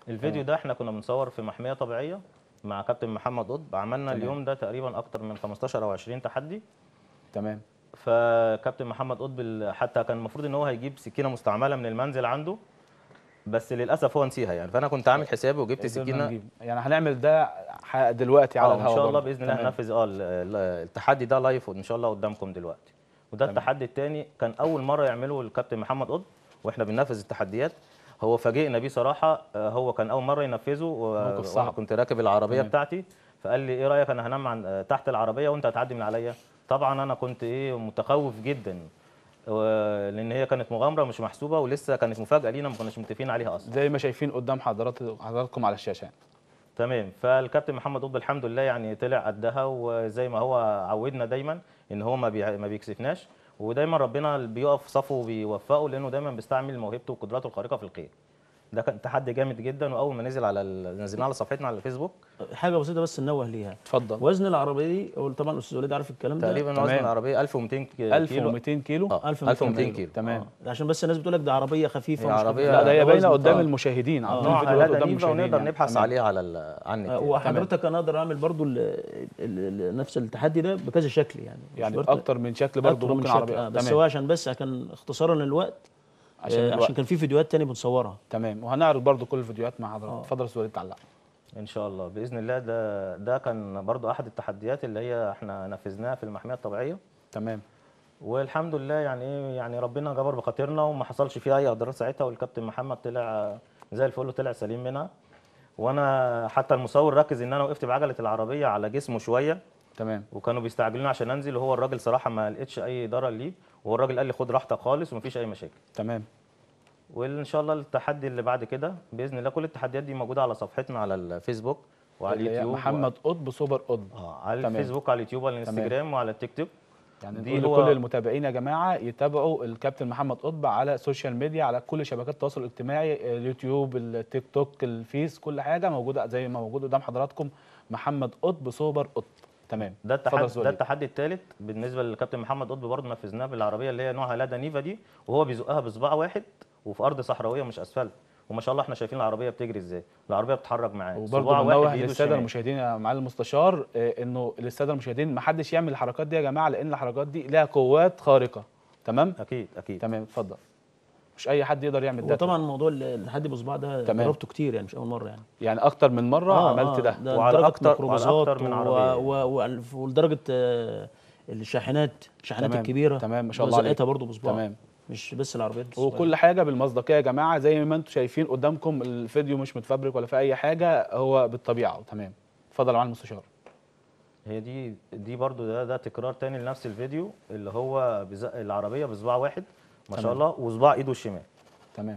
الفيديو ده احنا كنا بنصور في محميه طبيعيه مع كابتن محمد قطب عملنا تمام. اليوم ده تقريبا اكتر من 15 او 20 تحدي تمام فكابتن محمد قطب ال- حتى كان المفروض ان هو هيجيب سكينه مستعمله من المنزل عنده بس للاسف هو نسيها يعني فانا كنت عامل حسابي وجبت قدرنا سكينه نجيب. يعني هنعمل ده ح- دلوقتي على اه الهواء ان شاء الله برضه. باذن الله تمام. هننفذ اه ال- ال- التحدي ده لايف وان شاء الله قدامكم دلوقتي وده تمام. التحدي الثاني كان اول مره يعمله الكابتن محمد قطب واحنا بننفذ التحديات هو فاجئنا بيه صراحه آه، هو كان اول مره ينفذه و- موقف صعب. وانا كنت راكب العربيه تمام. بتاعتي فقال لي ايه رايك انا هنام عن آه، تحت العربيه وانت هتعدي من عليا طبعا انا كنت ايه متخوف جدا و- لان هي كانت مغامره مش محسوبه ولسه كانت مفاجاه لينا ما كناش متفقين عليها اصلا زي ما شايفين قدام حضرات حضراتكم على الشاشه تمام فالكابتن محمد قطب الحمد لله يعني طلع قدها وزي ما هو عودنا دايما ان هو ما بي- ما بيكسفناش ودايما ربنا بيقف في صفه وبيوفقه لانه دايما بيستعمل موهبته وقدراته الخارقه في الخير ده كان تحدي جامد جدا واول ما نزل على ال- نزلناه على صفحتنا على الفيسبوك حاجه بسيطه بس ننوه ليها اتفضل وزن العربيه دي هو طبعا الاستاذ وليد عارف الكلام ده تقريبا تمام. وزن العربيه 1200 كيلو 1200 كيلو اه 1200 1200 كيلو تمام آه. عشان بس الناس بتقول لك ده عربيه خفيفه هي ومش عربية- خفيفة. لا ده هي ده باينه وزن- قدام آه. المشاهدين عارضين نوعها الفيديوهات لا قدام نيفا المشاهدين ونقدر يعني. نبحث تمام. عليه على ال- على النت آه، يعني. وحضرتك انا اقدر اعمل برضو ال ال ال نفس التحدي ده بكذا شكل يعني مش يعني برضو- باكتر من شكل برضه أكتر من ممكن شكل، عربيه آه. بس تمام. هو عشان بس كان اختصارا للوقت عشان آه، الوقت. عشان كان في فيديوهات تاني بنصورها تمام وهنعرض برضه كل الفيديوهات مع حضرتك آه. اتفضل يا استاذ وليد تعلق ان شاء الله باذن الله ده ده كان برضو احد التحديات اللي هي احنا نفذناها في المحميه الطبيعيه تمام والحمد لله يعني ايه يعني ربنا جبر بخاطرنا وما حصلش فيها اي اضرار ساعتها والكابتن محمد طلع زي الفل وطلع سليم منها وانا حتى المصور ركز ان انا وقفت بعجله العربيه على جسمه شويه تمام وكانوا بيستعجلوني عشان انزل وهو الراجل صراحه ما لقيتش اي ضرر ليه وهو الراجل قال لي خد راحتك خالص ومفيش اي مشاكل تمام وان شاء الله التحدي اللي بعد كده باذن الله كل التحديات دي موجوده على صفحتنا على الفيسبوك وعلى اللي هي اليوتيوب محمد قطب سوبر قطب اه على تمام. الفيسبوك وعلى اليوتيوب وعلى الانستجرام وعلى التيك توك يعني دي نقول هو- لكل المتابعين يا جماعه يتابعوا الكابتن محمد قطب على السوشيال ميديا على كل شبكات التواصل الاجتماعي اليوتيوب التيك توك الفيس كل حاجه موجوده زي ما موجود قدام حضراتكم محمد قطب سوبر قطب تمام ده اتفضل يا التحدي أستاذ ده وليد. التحدي الثالث بالنسبه للكابتن محمد قطب برضه نفذناه بالعربيه اللي هي نوعها لادا نيفا دي وهو بيزقها بصباع واحد وفي ارض صحراويه مش اسفلت وما شاء الله احنا شايفين العربيه بتجري ازاي العربيه بتتحرك معاه وبرضه صباع واحد بنوه بإيده للساده الشمال. المشاهدين يا معالي المستشار آه، انه للساده المشاهدين ما حدش يعمل الحركات دي يا جماعه لان الحركات دي لها قوات خارقه تمام اكيد اكيد تمام اتفضل مش اي حد يقدر يعمل ده وطبعا موضوع ال- التحدي بصباع ده تمام. جربته كتير يعني مش اول مره يعني يعني اكتر من مره آه، عملت آه، ده ده وعلى لدرجة أكتر- وعلى ميكروباصات أكتر من و- عربية. و- و- ولدرجه آه، الشاحنات الشاحنات تمام، الكبيره تمام، ما شاء الله عليك. زقتها برضه بصباع تمام. مش بس العربيات الصغيرة. وكل حاجه بالمصداقيه يا جماعه زي ما انتم شايفين قدامكم الفيديو مش متفبرك ولا في اي حاجه هو بالطبيعه تمام اتفضل يا معالي المستشار هي دي دي برضه ده ده تكرار تاني لنفس الفيديو اللي هو بيزق العربيه بصباع واحد ما شاء تمام. الله وصباع ايده الشمال تمام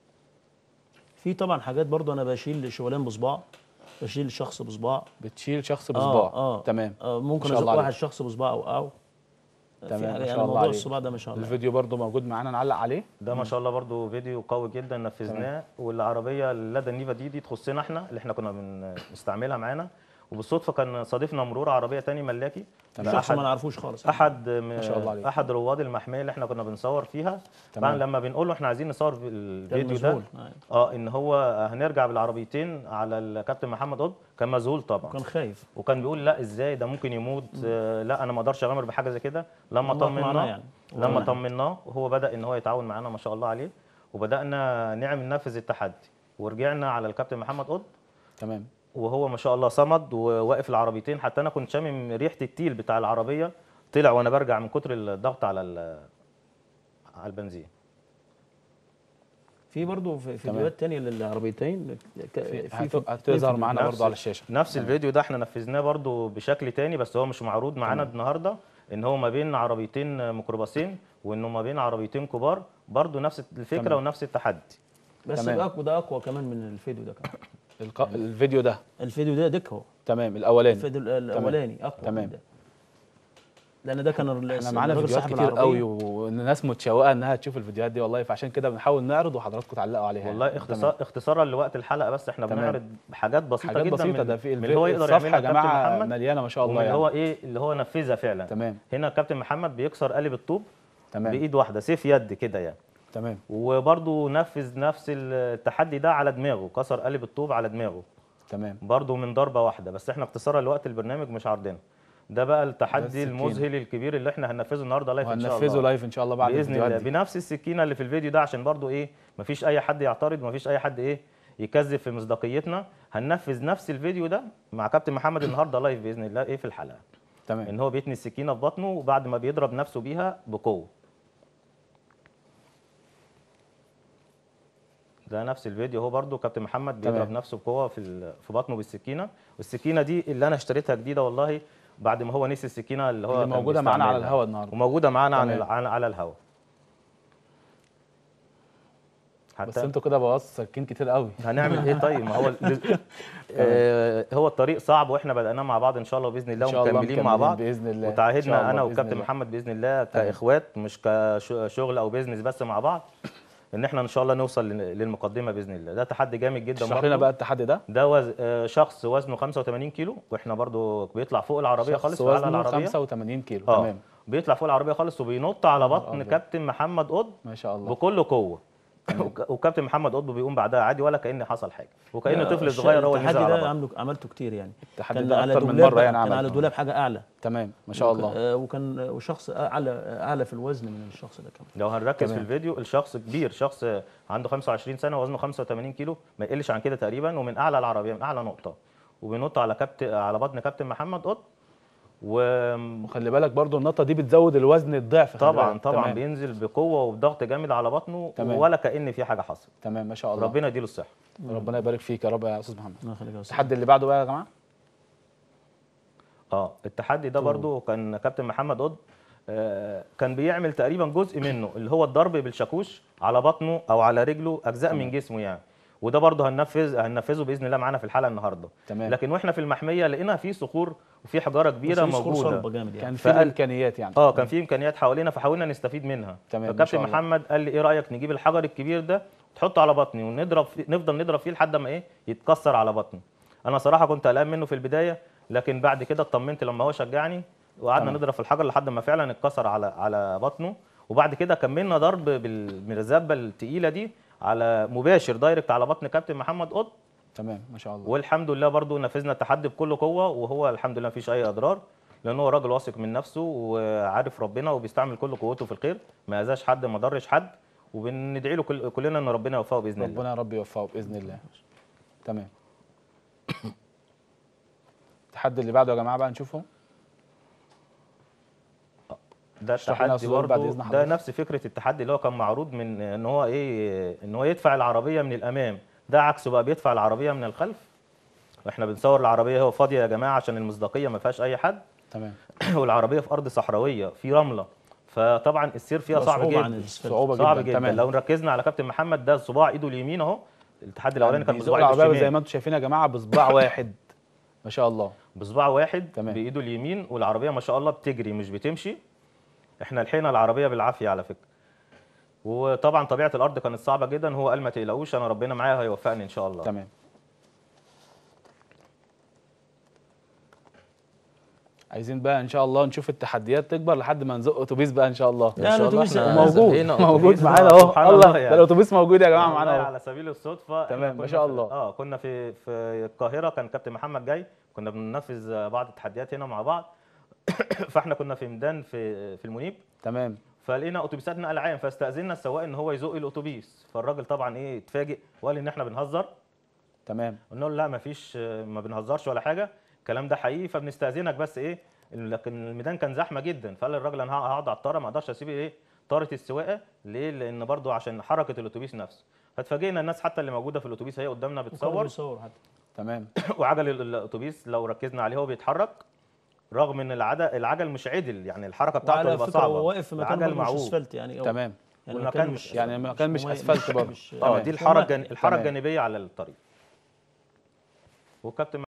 في طبعا حاجات برضه انا بشيل شغلان بصباع بشيل شخص بصباع بتشيل شخص بصباع اه تمام آه ما ممكن شاء ازق الله واحد عليك. شخص بصباع اوقعه في تمام، حاجة ما يعني شاء الله موضوع عليك. الصباع ده ما شاء الله الفيديو برضو موجود معانا نعلق عليه ده ما شاء الله برضو فيديو قوي جدا نفذناه والعربيه اللي النيفا دي دي تخصنا احنا اللي احنا كنا بنستعملها معانا وبالصدفه كان صادفنا مرور عربيه تاني ملاكي تمام. شخص احد ما نعرفوش خالص احد ما شاء الله عليك. احد رواد المحميه اللي احنا كنا بنصور فيها تمام. طبعا لما بنقول له احنا عايزين نصور في الفيديو ده مذهول. آه. اه ان هو هنرجع بالعربيتين على الكابتن محمد قطب كان مذهول طبعا كان خايف وكان بيقول لا ازاي ده ممكن يموت آه لا انا ما اقدرش اغامر بحاجه زي كده لما الله طمناه معنا يعني. لما والله. طمناه وهو بدا ان هو يتعاون معانا ما شاء الله عليه وبدانا نعمل ننفذ التحدي ورجعنا على الكابتن محمد قطب تمام وهو ما شاء الله صمد وواقف العربيتين حتى انا كنت شامم ريحه التيل بتاع العربيه طلع وانا برجع من كتر الضغط على ال- على البنزين في برضه في تمام. فيديوهات تانية للعربيتين ك- في هت- هتظهر معانا نفس- برضو على الشاشه نفس الفيديو ده احنا نفذناه برضو بشكل تاني بس هو مش معروض معانا النهارده ان هو ما بين عربيتين ميكروباصين وانه ما بين عربيتين كبار برضو نفس الفكره تمام. ونفس التحدي بس تمام. ده اقوى ده اقوى كمان من الفيديو ده كمان الق... الفيديو ده الفيديو ده ديك اهو تمام الاولاني الفيديو الاولاني اقوى تمام. من ده لان ده كان ال- احنا معانا الراجل فيديوهات صاحب كتير قوي العربية. والناس متشوقه انها تشوف الفيديوهات دي والله فعشان كده بنحاول نعرض وحضراتكم تعلقوا عليها والله يعني. اختصار اختصارا لوقت الحلقه بس احنا تمام. بنعرض حاجات بسيطه حاجات جدا بسيطه من ده في من اللي هو يقدر الصفحه يعملها يا الكابتن جماعه محمد مليانه ما شاء ومن الله اللي يعني هو ايه اللي هو نفذها فعلا تمام هنا الكابتن محمد بيكسر قالب الطوب تمام بايد واحده سيف يد كده يعني تمام وبرضه نفذ نفس التحدي ده على دماغه كسر قالب الطوب على دماغه تمام برضه من ضربه واحده بس احنا اختصارا لوقت البرنامج مش عارضينها ده بقى التحدي السكينة. المذهل الكبير اللي احنا هننفذه النهارده لايف ان شاء الله وهننفذه لايف ان شاء الله بعد باذن الفيديوهات الله دي. بنفس السكينه اللي في الفيديو ده عشان برضو ايه مفيش اي حد يعترض مفيش اي حد ايه يكذب في مصداقيتنا هننفذ نفس الفيديو ده مع كابتن محمد النهارده لايف باذن الله ايه في الحلقه تمام ان هو بيتني السكينه في بطنه وبعد ما بيضرب نفسه بيها بقوه ده نفس الفيديو هو برضو كابتن محمد بيضرب تمام. نفسه بقوه في ال- في بطنه بالسكينه والسكينه دي اللي انا اشتريتها جديده والله بعد ما هو نسي السكينه اللي هو اللي كان موجوده معانا على بيستعملها. الهواء النهارده وموجوده معانا عن تمام. ال- عن- على الهواء بس حتى انتوا كده بوظتوا سكين كتير قوي هنعمل ايه طيب ما هو ال- آه، هو الطريق صعب واحنا بدأناه مع بعض ان شاء الله باذن الله إن شاء الله ومكملين مع بعض باذن الله إن شاء وتعهدنا الله انا بإذن وكابتن الله. محمد باذن الله تمام. كاخوات مش كشغل او بيزنس بس مع بعض ان احنا ان شاء الله نوصل لل- للمقدمه باذن الله ده تحدي جامد جدا اشرح لنا برضه. بقى التحدي ده ده وز... آه، شخص وزنه 85 كيلو واحنا برضو بيطلع فوق العربيه خالص شخص في اعلى وزنه العربيه 85 كيلو اه تمام بيطلع فوق العربيه خالص وبينط على بطن أبيض. كابتن محمد قطب ما شاء الله بكل قوه وك- وكابتن محمد قطب بيقوم بعدها عادي ولا كان حصل حاجه وكأن لا، طفل الش- صغير هو اللي نزل التحدي على ده بطنه عمله عملته كتير يعني التحدي كان ده على اكتر من دولاب مره يعني كان على عملته دولاب حاجه اعلى تمام ما شاء الله آه، وكان وشخص اعلى اعلى في الوزن من الشخص ده كمان لو هنركز تمام. في الفيديو الشخص كبير شخص عنده 25 سنه وزنه 85 كيلو ما يقلش عن كده تقريبا ومن اعلى العربيه من اعلى نقطه وبينط على كابتن على بطن كابتن محمد قطب وطبعا وخلي بالك برضو النقطه دي بتزود الوزن الضعف خلي طبعا بالك. طبعا تمام. بينزل بقوه وبضغط جامد على بطنه تمام. ولا كأن في حاجه حصلت تمام ما شاء الله ربنا يديله الصحه ربنا يبارك فيك يا رب يا استاذ محمد الله يخليك يا أستاذ. التحدي اللي بعده بقى يا جماعه اه التحدي ده برضو كان كابتن محمد قطب آه، كان بيعمل تقريبا جزء منه اللي هو الضرب بالشاكوش على بطنه او على رجله اجزاء من جسمه يعني وده برضه هننفذ هننفذه باذن الله معانا في الحلقه النهارده تمام. لكن واحنا في المحميه لقينا في صخور وفي حجاره كبيره بس في صخور موجوده صلبة جامد يعني كان في فقال- امكانيات يعني اه كان في امكانيات حوالينا فحاولنا نستفيد منها تمام، ما فكابتن شاء الله. محمد قال لي ايه رايك نجيب الحجر الكبير ده تحطه على بطني ونضرب فيه نفضل نضرب فيه لحد ما ايه يتكسر على بطني انا صراحه كنت قلقان منه في البدايه لكن بعد كده اطمنت لما هو شجعني وقعدنا تمام. نضرب في الحجر لحد ما فعلا اتكسر على على بطنه وبعد كده كملنا ضرب بالمرزبه التقيله دي على مباشر دايركت على بطن كابتن محمد قطب تمام ما شاء الله والحمد لله برضو نفذنا التحدي بكل قوه وهو الحمد لله مفيش اي اضرار لان هو راجل واثق من نفسه وعارف ربنا وبيستعمل كل قوته في الخير ما اذاش حد ما ضرش حد وبندعي له كل كلنا ان ربنا يوفقه باذن الله ربنا يا رب يوفقه باذن الله تمام التحدي اللي بعده يا جماعه بقى نشوفه ده اشرح لنا يا التحدي أستاذ وليد بعد برضه إذن ده حضرتك. نفس فكره التحدي اللي هو كان معروض من ان هو ايه ان هو يدفع العربيه من الامام ده عكسه بقى بيدفع العربيه من الخلف واحنا بنصور العربيه هو فاضيه يا جماعه عشان المصداقيه ما فيهاش اي حد تمام والعربيه في ارض صحراويه في رمله فطبعا السير فيها صعب صعوبة عن جدا الأسفلت. صعوبه صعب جدا جدا تمام لو ركزنا على كابتن محمد ده صباع ايده اليمين اهو التحدي الاولاني كان بيزق بصباع ايده العربيه زي الشمال ما انتم شايفين يا جماعه بصباع واحد ما شاء الله بصباع واحد تمام. بايده اليمين والعربيه ما شاء الله بتجري مش بتمشي احنا لحقنا العربيه بالعافيه على فكره وطبعا طبيعه الارض كانت صعبه جدا هو قال ما تقلقوش انا ربنا معايا هيوفقني ان شاء الله تمام عايزين بقى ان شاء الله نشوف التحديات تكبر لحد ما نزق اتوبيس بقى ان شاء الله لا، الأتوبيس موجود زقينا موجود أتوبيس، معانا آه، اهو سبحان الله الله ده يعني. الاتوبيس موجود يا جماعه والله معانا اهو على سبيل الصدفه إحنا تمام، ما كنا شاء في- الله. اه كنا في في القاهره كان كابتن محمد جاي كنا بننفذ بعض التحديات هنا مع بعض فاحنا كنا في ميدان في في المنيب تمام فلقينا اتوبيسات نقل عام فاستاذنا السواق ان هو يزق الاتوبيس فالراجل طبعا ايه اتفاجئ وقال ان احنا بنهزر تمام قلنا له لا ما فيش ما بنهزرش ولا حاجه الكلام ده حقيقي فبنستاذنك بس ايه لكن الميدان كان زحمه جدا فقال الراجل انا هقعد على الطاره ما اقدرش اسيب ايه طاره السواقه ليه لان برضو عشان حركه الاتوبيس نفسه فاتفاجئنا الناس حتى اللي موجوده في الاتوبيس هي قدامنا بتصور بيصور حتى تمام وعجل ال- الاتوبيس لو ركزنا عليه هو بيتحرك رغم ان العجل العجل مش عدل يعني الحركه بتاعته وعلى بتبقى فكره صعبه هو واقف في مكان العجل برضه مش معوج اسفلت يعني أو تمام يعني والمكان مكان مش- يعني مكان مش مميز- أسفلت برضه. مش- اه تمام. دي الحاره مميز. الجن... الحاره تمام. الجانبيه على الطريق والكابتن